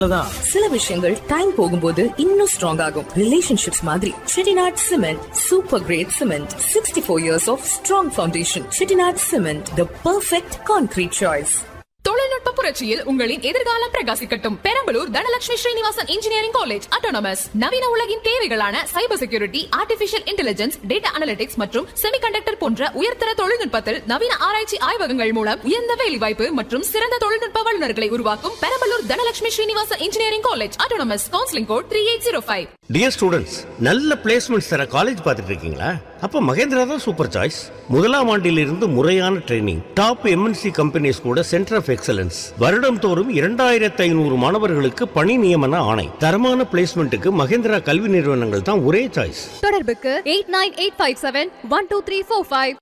சில விஷயங்கள் டைம் போகும்போது இன்னும் ஸ்ட்ராங் ஆகும் ரிலேஷன்ஷிப்ஸ் மாதிரி Chettinad cement super great cement sixty four years of strong foundation Chettinad cement the perfect concrete choice தொழில்நுட்ப புரட்சியில் உங்களின் எதிர்காலம் பிரகாசிக்கட்டும் Perambalur Dhanalakshmi Srinivasan engineering college autonomous நவீன உலகின் தேவைகளான cyber security artificial intelligence data analytics மற்றும் செமிகண்டக்டர் போன்ற உயர்தர தொழில்நுட்பத்தில் நவீன ஆராய்ச்சி ஆய்வகங்கள் மூலம் உயர்ந்த வேலைவாய்ப்பு மற்றும் சிறந்த தொழில்நுட்ப வல்லுநர்களை உருவாக்கும் Perambalur Dhanalakshmi Srinivasan engineering college autonomous counselling code three eight zero five dear students நல்ல பிளேஸ்மெண்ட்ஸ் தர காலேஜ் பார்த்துட்டு இருக்கீங்களா அப்ப மகேந்திரா தான் சூப்பர் சாய்ஸ் முதலாம் ஆண்டிலிருந்து முறையான ட்ரைனிங் டாப் எம்என்சி கம்பெனிஸ் கூட சென்டர் ஆஃப் எக்ஸலன்ஸ் வருடம் தோறும் இரண்டாயிரத்து ஐநூறு மாணவர்களுக்கு பணி நியமன ஆணை தரமான பிளேஸ்மெண்ட்டுக்கு மகேந்திரா கல்வி நிறுவனங்கள் தான் ஒரே சாய்ஸ் தொடர்புக்கு eight nine eight five seven one two three four five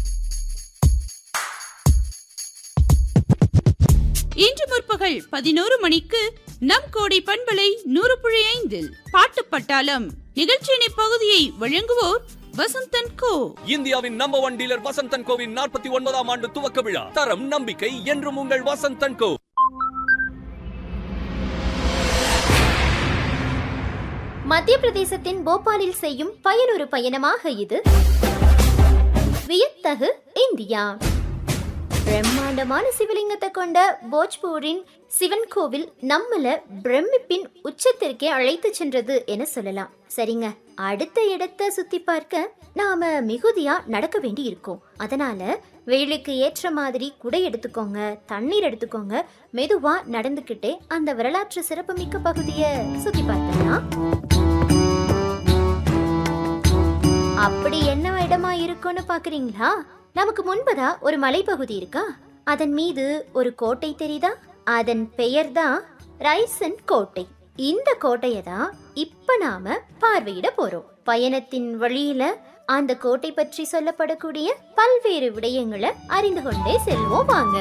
இன்று முற்பகல் பதினோரு மணிக்கு நம் கோடை பண்பலை நூறு புள்ளி ஐந்தில் பாட்டு பட்டாளம் நிகழ்ச்சியின் இப்பகுதியை வழங்குவோர் வசந்தன் கோ இந்தியாவின் நம்பர் ஒன் டீலர் வசந்தன் கோவின் நாற்பத்தி ஒன்பதாம் ஆண்டு துவக்க விழா தரம் நம்பிக்கை என்றும் உங்கள் வசந்தன் கோ மத்திய பிரதேசத்தின் போபாலில் செய்யும் பயனொரு பயணமாக இது வியத்தகு இந்தியா பிரம்மாண்டமான சிவலிங்கத்தை கொண்ட போஜ்பூரின் சிவன் கோவில் நம்மள பிரமிப்பின் உச்சத்திற்கே அழைத்து சென்றது என சொல்லலாம் சரிங்க அடுத்த இடத்தை சுத்தி பார்க்க நாம மிகுதியா நடக்க வேண்டி இருக்கும் அதனால வெயிலுக்கு ஏற்ற மாதிரி குடை எடுத்துக்கோங்க தண்ணீர் எடுத்துக்கோங்க மெதுவா நடந்துக்கிட்டே அந்த வரலாற்று சிறப்புமிக்க பகுதியை சுத்தி பார்த்துடலாம் அப்படி என்ன இடமா இருக்கும்னு பாக்குறீங்களா நமக்கு முன்பதா ஒரு மலைப்பகுதி இருக்கா அதன் மீது ஒரு கோட்டை தெரியுதா அதன் பெயர் தான் ரைசன் கோட்டை இந்த கோட்டையை தான் இப்ப நாம பார்வையிட போறோம் பயணத்தின் வழியில அந்த கோட்டை பற்றி சொல்லப்படக்கூடிய பல்வேறு விடயங்களை அறிந்து கொண்டே செல்வோம் வாங்க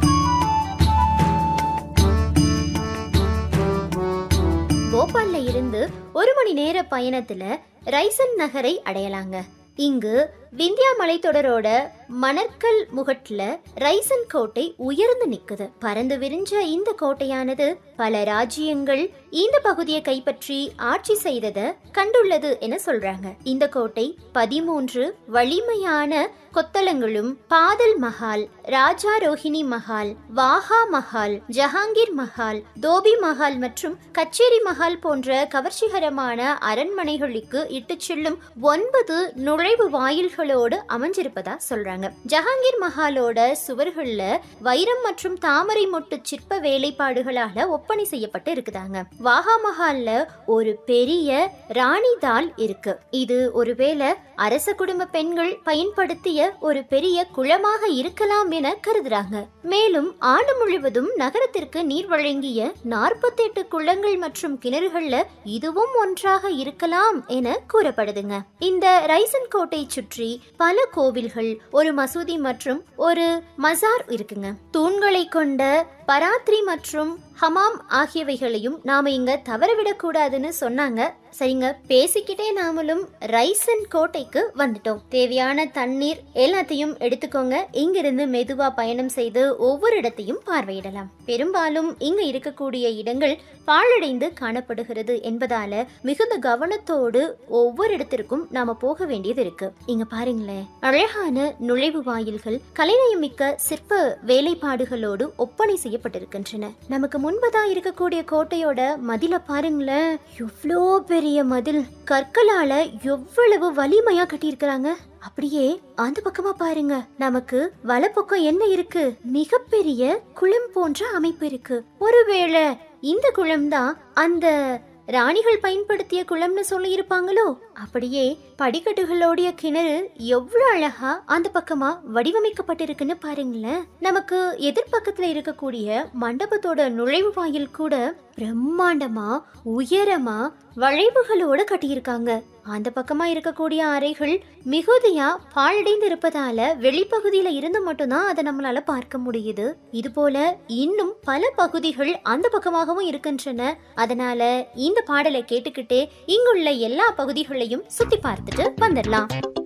போபால்ல இருந்து ஒரு மணி நேர பயணத்துல ரைசன் நகரை அடையலாங்க இங்கு விந்தியா மலைத்தொடரோட மணற்கல் முகட்டுல ரைசன் கோட்டை உயர்ந்து நிக்குது பறந்து விரிஞ்ச இந்த கோட்டையானது பல ராஜ்யங்கள் இந்த பகுதியை கைப்பற்றி ஆட்சி செய்தத கண்டுள்ளது என சொல்றாங்க இந்த கோட்டை பதிமூன்று வலிமையான கொத்தளங்களும் பாதல் மஹால் ராஜா ரோஹிணி மஹால் வாஹா மஹால் ஜஹாங்கீர் மஹால் தோபி மஹால் மற்றும் கச்சேரி மஹால் போன்ற கவர்ச்சிகரமான அரண்மனைகளுக்கு இட்டுச் செல்லும் ஒன்பது நுழைவு வாயில்களோடு அமைஞ்சிருப்பதா சொல்றாங்க ஜஹாங்கீர் மஹாலோட சுவர்கள்ல வைரம் மற்றும் தாமரை மொட்டு சிற்ப வேலைப்பாடுகளால ஒப்பனை செய்யப்பட்டு இருக்குதாங்க வாஹா மஹால்ல ஒரு பெரிய ராணி தால் இருக்கு இது ஒருவேளை அரச குடும்ப பெண்கள் பயன்படுத்திய ஒரு பெரிய குளமாக இருக்கலாம் என கருதுறாங்க மேலும் ஆண்டு முழுவதும் நகரத்திற்கு நீர் வழங்கிய நாற்பத்தி எட்டு குளங்கள் மற்றும் கிணறுகள்ல இதுவும் ஒன்றாக இருக்கலாம் என கூறப்படுதுங்க இந்த ரைசன் கோட்டை சுற்றி பல கோவில்கள் ஒரு மசூதி மற்றும் ஒரு மசார் இருக்குங்க தூண்களை கொண்ட பராத்ரி மற்றும் ஹமாம் ஆகியவைகளையும் நாம இங்க தவறவிடக் கூடாதுன்னு சொன்னாங்க சரிங்க பேசிக்கிட்டே நாமளும் ரைசன் கோட்டைக்கு வந்துட்டோம் தேவையான தண்ணீர் எல்லாத்தையும் எடுத்துக்கோங்க இங்கிருந்து மெதுவா பயணம் செய்து ஒவ்வொரு இடத்தையும் பார்வையிடலாம் பெரும்பாலும் இங்க இருக்கக்கூடிய இடங்கள் பாழடைந்து காணப்படுகிறது என்பதால மிகுந்த கவனத்தோடு ஒவ்வொரு இடத்திற்கும் நாம போக வேண்டியது இருக்கு இங்க பாருங்களேன் அழகான நுழைவு வாயில்கள் கலைநயமிக்க சிற்ப வேலைப்பாடுகளோடு ஒப்பனை செய்யப்பட்டிருக்கின்றன நமக்கு முன்பதா இருக்கக்கூடிய கோட்டையோட மதில பாருங்களேன் எவ்வளோ பெரிய மதில் கற்களால எவ்வளவு வலிமையா கட்டியிருக்கிறாங்க அப்படியே அந்த பக்கமா பாருங்க நமக்கு வலப்பக்கம் என்ன இருக்கு மிகப்பெரிய குளம் போன்ற அமைப்பு இருக்கு ஒருவேளை இந்த குளம் தான் அந்த ராணிகள் பயன்படுத்திய குளம்னு சொல்லி இருப்பாங்களோ அப்படியே படிக்கட்டுகளோடைய கிணறு எவ்வளவு அழகா அந்த பக்கமா வடிவமைக்கப்பட்டிருக்குன்னு பாருங்களேன் நமக்கு எதிர்பக்கத்துல இருக்கக்கூடிய மண்டபத்தோட நுழைவு வாயில் கூட பிரம்மாண்டமா உயரமா வளைவுகளோட கட்டியிருக்காங்க அந்த பக்கமா இருக்கக்கூடிய அறைகள் மிகுதியா பாழடைந்து இருப்பதால வெளிப்பகுதியில இருந்து மட்டும்தான் அதை நம்மளால பார்க்க முடியுது இது போல இன்னும் பல பகுதிகள் அந்த பக்கமாகவும் இருக்கின்றன அதனால இந்த பாடலை கேட்டுக்கிட்டே இங்குள்ள எல்லா பகுதிகளையும் சுத்தி பார்த்துட்டு வந்துடலாம்